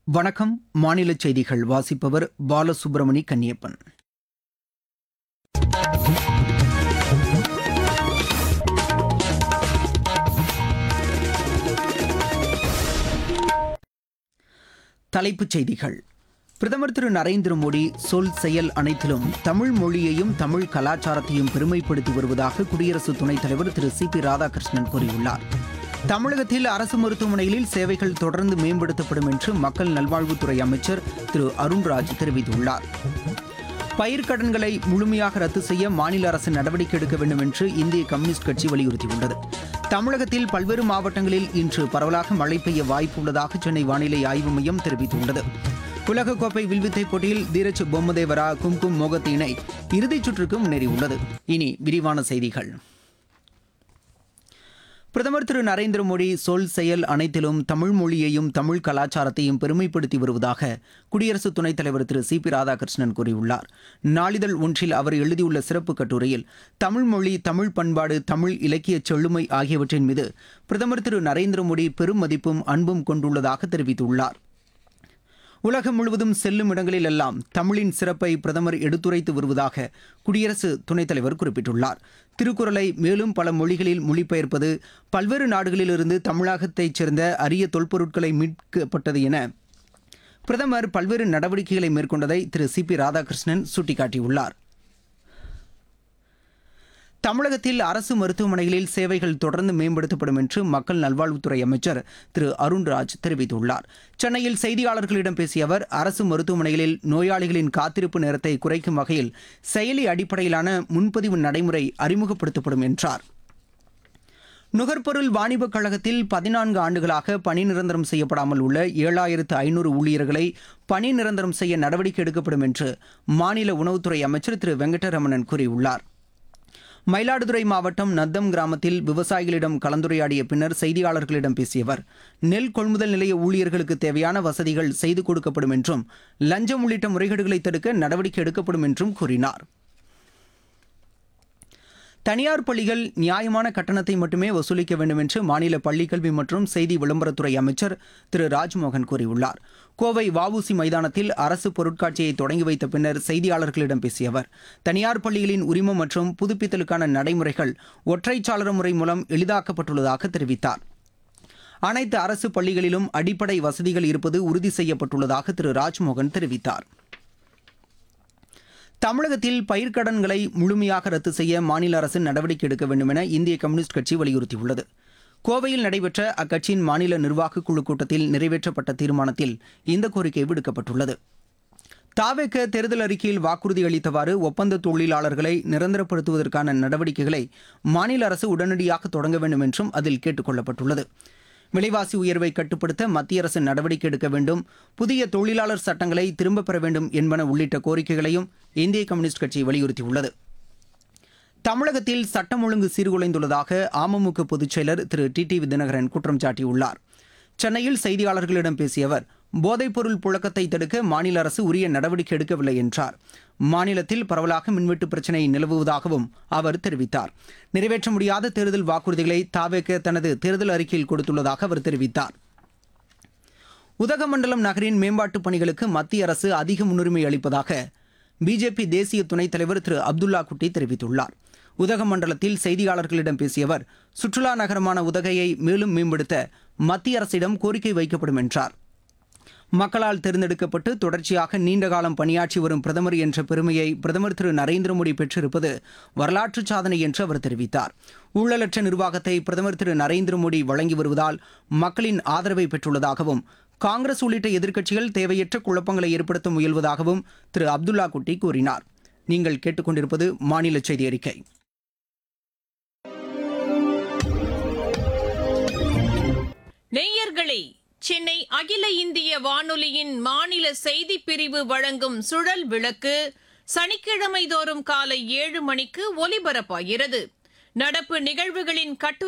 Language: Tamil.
வணக்கம் மாநில செய்திகள் வாசிப்பவர் பாலசுப்ரமணி கன்னியப்பன் தலைப்புச் செய்திகள் பிரதமர் திரு நரேந்திர மோடி சொல் செயல் அனைத்திலும் தமிழ் மொழியையும் தமிழ் கலாச்சாரத்தையும் பெருமைப்படுத்தி வருவதாக குடியரசு துணைத் தலைவர் திரு சி பி ராதாகிருஷ்ணன் கூறியுள்ளார் தமிழகத்தில் அரசு மருத்துவமனைகளில் சேவைகள் தொடர்ந்து மேம்படுத்தப்படும் என்று மக்கள் நல்வாழ்வுத்துறை அமைச்சர் திரு அருண்ராஜ் தெரிவித்துள்ளார் பயிர்க்கடன்களை முழுமையாக ரத்து செய்ய மாநில அரசு நடவடிக்கை எடுக்க வேண்டும் என்று இந்திய கம்யூனிஸ்ட் கட்சி வலியுறுத்தியுள்ளது தமிழகத்தில் பல்வேறு மாவட்டங்களில் இன்று பரவலாக மழை பெய்ய வாய்ப்பு உள்ளதாக சென்னை வானிலை ஆய்வு மையம் தெரிவித்துள்ளது உலகக்கோப்பை வில்வித்தை போட்டியில் தீரஜ் பொம்மதேவரா கும்கும் மோகத் இணை இறுதிச் சுற்றுக்கு முன்னேறியுள்ளது இனி விரிவான செய்திகள் பிரதமர் திரு நரேந்திர மோடி சொல் செயல் அனைத்திலும் தமிழ் மொழியையும் தமிழ் கலாச்சாரத்தையும் பெருமைப்படுத்தி வருவதாக குடியரசு துணைத் தலைவர் திரு சி பி ராதாகிருஷ்ணன் கூறியுள்ளார் நாளிதழ் ஒன்றில் அவர் எழுதியுள்ள சிறப்பு கட்டுரையில் தமிழ் மொழி தமிழ் பண்பாடு தமிழ் இலக்கிய செழுமை ஆகியவற்றின் மீது பிரதமர் திரு நரேந்திர மோடி பெரும் மதிப்பும் அன்பும் கொண்டுள்ளதாக தெரிவித்துள்ளார் உலகம் முழுவதும் செல்லும் இடங்களில் எல்லாம் தமிழின் சிறப்பை பிரதமர் எடுத்துரைத்து வருவதாக குடியரசு துணைத் தலைவர் குறிப்பிட்டுள்ளார் திருக்குறளை மேலும் பல மொழிகளில் மொழிபெயர்ப்பது பல்வேறு நாடுகளிலிருந்து தமிழகத்தைச் சேர்ந்த அரிய தொல்பொருட்களை மீட்கப்பட்டது என பிரதமர் பல்வேறு நடவடிக்கைகளை மேற்கொண்டதை திரு சி பி ராதாகிருஷ்ணன் சுட்டிக்காட்டியுள்ளார் தமிழகத்தில் அரசு மருத்துவமனைகளில் சேவைகள் தொடர்ந்து மேம்படுத்தப்படும் என்று மக்கள் நல்வாழ்வுத்துறை அமைச்சர் திரு அருண்ராஜ் தெரிவித்துள்ளார் சென்னையில் செய்தியாளர்களிடம் பேசிய அவர் அரசு மருத்துவமனைகளில் நோயாளிகளின் காத்திருப்பு நேரத்தை குறைக்கும் வகையில் செயலி அடிப்படையிலான முன்பதிவு நடைமுறை அறிமுகப்படுத்தப்படும் என்றார் நுகர்பொருள் வாணிபக் கழகத்தில் பதினான்கு ஆண்டுகளாக பணி நிரந்தரம் செய்யப்படாமல் உள்ள ஏழாயிரத்து ஐநூறு ஊழியர்களை பணி நிரந்தரம் செய்ய நடவடிக்கை எடுக்கப்படும் என்று மாநில உணவுத்துறை அமைச்சர் திரு வெங்கடரமணன் கூறியுள்ளார் மயிலாடுதுறை மாவட்டம் நத்தம் கிராமத்தில் விவசாயிகளிடம் கலந்துரையாடிய பின்னர் செய்தியாளர்களிடம் பேசிய அவர் நெல் கொள்முதல் நிலைய ஊழியர்களுக்கு தேவையான வசதிகள் செய்து கொடுக்கப்படும் என்றும் லஞ்சம் உள்ளிட்ட முறைகேடுகளை தடுக்க நடவடிக்கை எடுக்கப்படும் என்றும் கூறினார் தனியார் பள்ளிகள் நியாயமான கட்டணத்தை மட்டுமே வசூலிக்க வேண்டும் என்று மாநில பள்ளிக்கல்வி மற்றும் செய்தி விளம்பரத்துறை அமைச்சர் திரு ராஜ்மோகன் கூறியுள்ளார் கோவை வஉசி மைதானத்தில் அரசு பொருட்காட்சியை தொடங்கி வைத்த பின்னர் செய்தியாளர்களிடம் பேசிய அவர் தனியார் பள்ளிகளின் உரிமம் மற்றும் புதுப்பித்தலுக்கான நடைமுறைகள் ஒற்றைச்சாளர முறை மூலம் எளிதாக்கப்பட்டுள்ளதாக தெரிவித்தார் அனைத்து அரசு பள்ளிகளிலும் அடிப்படை வசதிகள் இருப்பது உறுதி செய்யப்பட்டுள்ளதாக திரு ராஜ்மோகன் தெரிவித்தார் தமிழகத்தில் பயிர்க்கடன்களை முழுமையாக ரத்து செய்ய மாநில அரசு நடவடிக்கை எடுக்க வேண்டும் என இந்திய கம்யூனிஸ்ட் கட்சி வலியுறுத்தியுள்ளது கோவையில் நடைபெற்ற அக்கட்சியின் மாநில நிர்வாகக் குழு கூட்டத்தில் நிறைவேற்றப்பட்ட தீர்மானத்தில் இந்த கோரிக்கை விடுக்கப்பட்டுள்ளது தாவேக்க தேர்தல் அறிக்கையில் வாக்குறுதி அளித்தவாறு ஒப்பந்த தொழிலாளர்களை நிரந்தரப்படுத்துவதற்கான நடவடிக்கைகளை மாநில அரசு உடனடியாக தொடங்க வேண்டும் என்றும் அதில் கேட்டுக் கொள்ளப்பட்டுள்ளது விலைவாசி உயர்வை கட்டுப்படுத்த மத்திய அரசு நடவடிக்கை எடுக்க வேண்டும் புதிய தொழிலாளர் சட்டங்களை திரும்பப் பெற வேண்டும் என்பன உள்ளிட்ட கோரிக்கைகளையும் இந்திய கம்யூனிஸ்ட் கட்சி வலியுறுத்தியுள்ளது தமிழகத்தில் சட்டம் ஒழுங்கு சீர்குலைந்துள்ளதாக அமமுக பொதுச் செயலர் திரு டி டி தினகரன் குற்றம் சாட்டியுள்ளார் சென்னையில் செய்தியாளர்களிடம் பேசிய அவர் போதைப்பொருள் புழக்கத்தை தடுக்க மாநில அரசு உரிய நடவடிக்கை எடுக்கவில்லை என்றார் மாநிலத்தில் பரவலாக மின்வெட்டு பிரச்சினை நிலவுவதாகவும் அவர் தெரிவித்தார் நிறைவேற்ற முடியாத தேர்தல் வாக்குறுதிகளை தாவேக்க தனது தேர்தல் அறிக்கையில் கொடுத்துள்ளதாக அவர் தெரிவித்தார் உதகமண்டலம் நகரின் மேம்பாட்டுப் பணிகளுக்கு மத்திய அரசு அதிக முன்னுரிமை அளிப்பதாக பிஜேபி தேசிய துணைத் தலைவர் திரு அப்துல்லா குட்டி தெரிவித்துள்ளார் உதகமண்டலத்தில் செய்தியாளர்களிடம் பேசிய அவர் சுற்றுலா நகரமான உதகையை மேலும் மேம்படுத்த மத்திய அரசிடம் கோரிக்கை வைக்கப்படும் என்றார் மக்களால் தேர்ந்தெடுக்கப்பட்டு தொடர்ச்சியாக நீண்ட காலம் பணியாற்றி வரும் பிரதமர் என்ற பெருமையை பிரதமர் திரு நரேந்திர மோடி பெற்றிருப்பது வரலாற்று சாதனை என்று அவர் தெரிவித்தார் ஊழலற்ற நிர்வாகத்தை பிரதமர் திரு நரேந்திர மோடி வழங்கி வருவதால் மக்களின் ஆதரவை பெற்றுள்ளதாகவும் காங்கிரஸ் உள்ளிட்ட எதிர்க்கட்சிகள் தேவையற்ற குழப்பங்களை ஏற்படுத்த முயல்வதாகவும் திரு அப்துல்லா குட்டி கூறினார் நீங்கள் கேட்டுக்கொண்டிருப்பது மாநில செய்தி அறிக்கை நேயர்களே சென்னை அகில இந்திய வானொலியின் மாநில செய்திப் பிரிவு வழங்கும் சுழல் விளக்கு சனிக்கிழமை தோறும் காலை ஏழு மணிக்கு ஒலிபரப்பாகிறது நடப்பு நிகழ்வுகளின் கட்டுரை